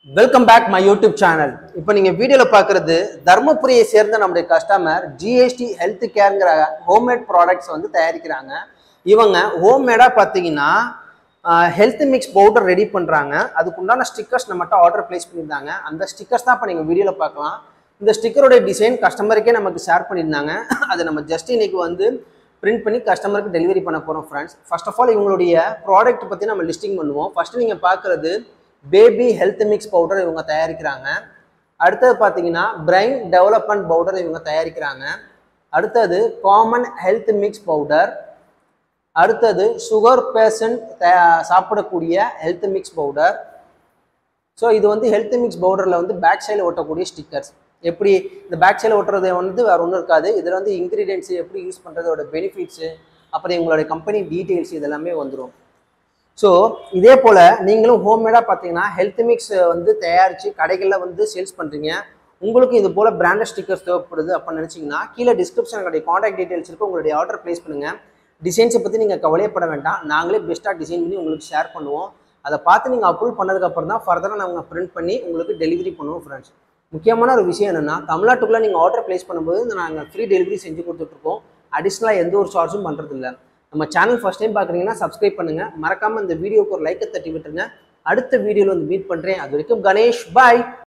welcome back my YouTube channel இப்போ நீங்கள் வீடியோவில் பார்க்குறது தர்மபுரியை சேர்ந்த நம்முடைய கஸ்டமர் ஜிஎஸ்டி ஹெல்த் கேருங்கிற ஹோம்மேட் ப்ராடக்ட்ஸ் வந்து தயாரிக்கிறாங்க இவங்க ஹோம்மேடாக பார்த்தீங்கன்னா ஹெல்த் மிக்ஸ் பவுடர் ரெடி பண்ணுறாங்க அதுக்குண்டான ஸ்டிக்கர்ஸ் நம்மகிட்ட ஆர்டர் ப்ளேஸ் பண்ணியிருந்தாங்க அந்த ஸ்டிக்கர்ஸ் தான் இப்போ நீங்கள் வீடியோவில் பார்க்கலாம் இந்த ஸ்டிக்கரோட டிசைன் கஸ்டமருக்கே நமக்கு ஷேர் பண்ணியிருந்தாங்க அதை நம்ம ஜஸ்ட் இன்னைக்கு வந்து பிரிண்ட் பண்ணி கஸ்டமருக்கு டெலிவரி பண்ண போகிறோம் ஃப்ரெண்ட்ஸ் ஃபர்ஸ்ட் ஆஃப் ஆல் இவங்களுடைய ப்ராடக்ட் பற்றி நம்ம லிஸ்டிங் பண்ணுவோம் ஃபர்ஸ்ட் நீங்கள் பார்க்குறது பேபி ஹெல்த் மிக்ஸ் பவுடர் இவங்க தயாரிக்கிறாங்க அடுத்தது பார்த்தீங்கன்னா பிரைன் டெவலப்மெண்ட் பவுடர் இவங்க தயாரிக்கிறாங்க அடுத்தது காமன் ஹெல்த் மிக்ஸ் பவுடர் அடுத்தது சுகர் பேஷண்ட் சாப்பிடக்கூடிய ஹெல்த் மிக்ஸ் பவுடர் ஸோ இது வந்து ஹெல்த் மிக்ஸ் பவுடரில் வந்து பேக் சைடில் ஒட்டக்கூடிய ஸ்டிக்கர்ஸ் எப்படி இந்த பேக் சைடில் ஒட்டுறது வந்து வேறு ஒன்றும் இருக்காது இதில் வந்து இன்க்ரீடியன்ஸ் எப்படி யூஸ் பண்ணுறதோட பெனிஃபிட்ஸு அப்புறம் இவங்களுடைய கம்பெனி டீட்டெயில்ஸ் இதெல்லாமே வந்துடும் ஸோ இதே போல் நீங்களும் ஹோம்மேடாக பார்த்தீங்கன்னா ஹெல்த் மிக்ஸ் வந்து தயாரித்து கடைகளில் வந்து சேல்ஸ் பண்ணுறீங்க உங்களுக்கு இது போல் பிராண்டட் ஸ்டிக்கர்ஸ் தேவைப்படுது அப்படின்னு நினச்சிங்கன்னா கீழே டிஸ்கிரிப்ஷன் என்னுடைய காண்டாக்ட் டீட்டெயில்ஸ் இருக்குது உங்களுடைய ஆர்டர் ப்ளேஸ் பண்ணுங்கள் டிசைன்ஸை பற்றி நீங்கள் கவலையப்பட வேண்டாம் நாங்களே பெஸ்ட்டாக டிசைன் பண்ணி உங்களுக்கு ஷேர் பண்ணுவோம் அதை பார்த்து நீங்கள் அப்ரூவ் பண்ணதுக்கப்புறம் தான் ஃபர்தராக நாங்கள் பிரிண்ட் பண்ணி உங்களுக்கு டெலிவரி பண்ணுவோம் ஃப்ரெண்ட்ஸ் முக்கியமான ஒரு விஷயம் என்னென்னா தமிழ்நாட்டுக்குள்ளே நீங்கள் ஆர்டர் ப்ளேஸ் பண்ணும்போது நாங்கள் ஃப்ரீ டெலிவரி செஞ்சு கொடுத்துட்ருக்கோம் அடிஷ்னலாக எந்த ஒரு சார்ஜும் பண்ணுறதில்ல நம்ம சேனல் ஃபஸ்ட் டைம் பார்க்குறீங்கன்னா சப்ஸ்கிரைப் பண்ணுங்கள் மறக்காமல் இந்த வீடியோக்கு ஒரு லைக்கை தட்டி விட்டுருங்க அடுத்த வீடியோவில் வந்து மீட் பண்ணுறேன் அது வரைக்கும் கணேஷ் பாய்